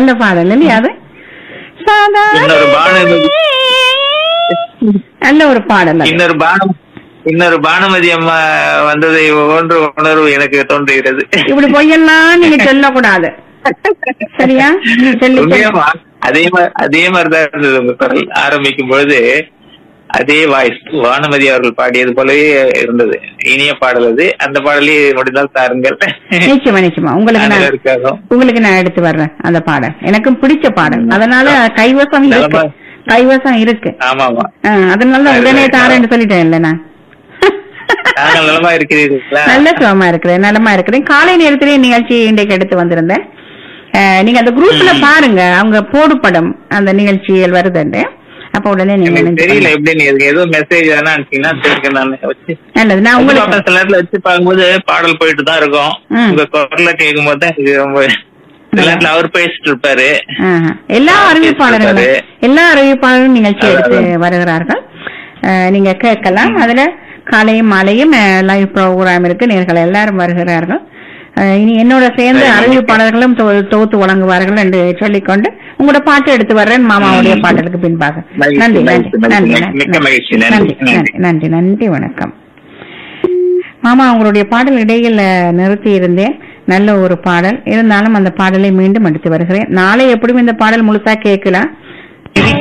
நல்ல பாடல் இல்லையா அது சாதா இன்னொரு பானுமதி நல்ல ஒரு பாடல் அது. இன்னொரு பானம் இன்னொரு பானுமதி அம்மா வந்ததை ஒன்று உணர்வு எனக்கு தோன்றுகிறது இப்படி பொய்யெல்லாம் நீங்க சொல்லக்கூடாது சரியா சொல்லி சொல்லி உண்மையாவா? அதே மாதிரி அதே மாதிரிதான் இருந்தது உங்க குரல் ஆரம்பிக்கும் பொழுது அதே வாய்ஸ் வானுமதி அவர்கள் பாடியது போலவே இருந்தது இனிய பாடல் அது அந்த பாடலே முடிந்தால் தாருங்கள் நிச்சயமா நிச்சயமா உங்களுக்கு நான் இருக்காதோ உங்களுக்கு நான் எடுத்து வர்றேன் அந்த பாடல் எனக்கும் பிடிச்ச பாடல் அதனால கைவசம் இருக்கு நலமா- கைவசம் இருக்கு ஆமா ஆமா ஆ, அதனால தான் உடனே தாரேன்னு சொல்லிட்டேன் இல்ல நான் நாங்கள் நலமா இருக்கிறீர்களா நல்ல சுகமா இருக்கிறேன் நலமா இருக்கிறேன் காலை நேரத்திலே நிகழ்ச்சி இன்றைக்கு எடுத்து வந்திருந்தேன் அஹ், நீங்க அந்த குரூப்ல ம். பாருங்க அவங்க போடு படம் அந்த நிகழ்ச்சிகள் வருதுண்டு அப்ப உடனே நீங்க எனக்கு நினைச்சு தெரியல பாருங்க. எப்படி நீங்க ஏதோ மெசேஜ் வேணா அனுப்பிச்சீங்கன்னா தெரிஞ்சுக்க நான் வச்சு நல்லது நான் உங்களுக்கு உங்களுக்கு சில நேரத்துல வச்சு பார்க்கும்போது பாடல் போயிட்டு தான் இருக்கும் ம். உங்க குரல கேட்கும் போது தான் இது ரொம்ப சில நேரத்துல அவர் பேசிட்டு இருப்பாரு ஆஹா. எல்லா அறிவிப்பாளர்களும் பேசுறது. எல்லா அறிவிப்பாளரும் நிகழ்ச்சி அதான், எடுத்து அதான். வருகிறார்கள் அஹ், நீங்க கேட்கலாம் அதுல காலையும் மாலையும் லைவ் ப்ரோக்ராம் இருக்கு நேர்கள் எல்லாரும் வருகிறார்கள் அஹ், இனி என்னோட சேர்ந்து சரி, அறிவிப்பாளர்களும் தொ- தொகுத்து வழங்குவார்கள் என்று சொல்லிக்கொண்டு உங்களோட பாட்டு எடுத்து வர்றேன் மாமாவுடைய பாடலுக்கு பின்பாக மகிழ்ச்சி, நன்றி நன்றி மகிழ்ச்சி, நன்றி மகிழ்ச்சி. நன்றி மிக்க மகிழ்ச்சி. நன்றி, நன்றி நன்றி நன்றி நன்றி வணக்கம் மாமா உங்களுடைய பாடல் இடையில் நிறுத்தி இருந்தேன் நல்ல ஒரு பாடல் இருந்தாலும் அந்த பாடலை மீண்டும் எடுத்து வருகிறேன் நாளை எப்படியும் இந்த பாடல் முழுசா கேட்கலாம்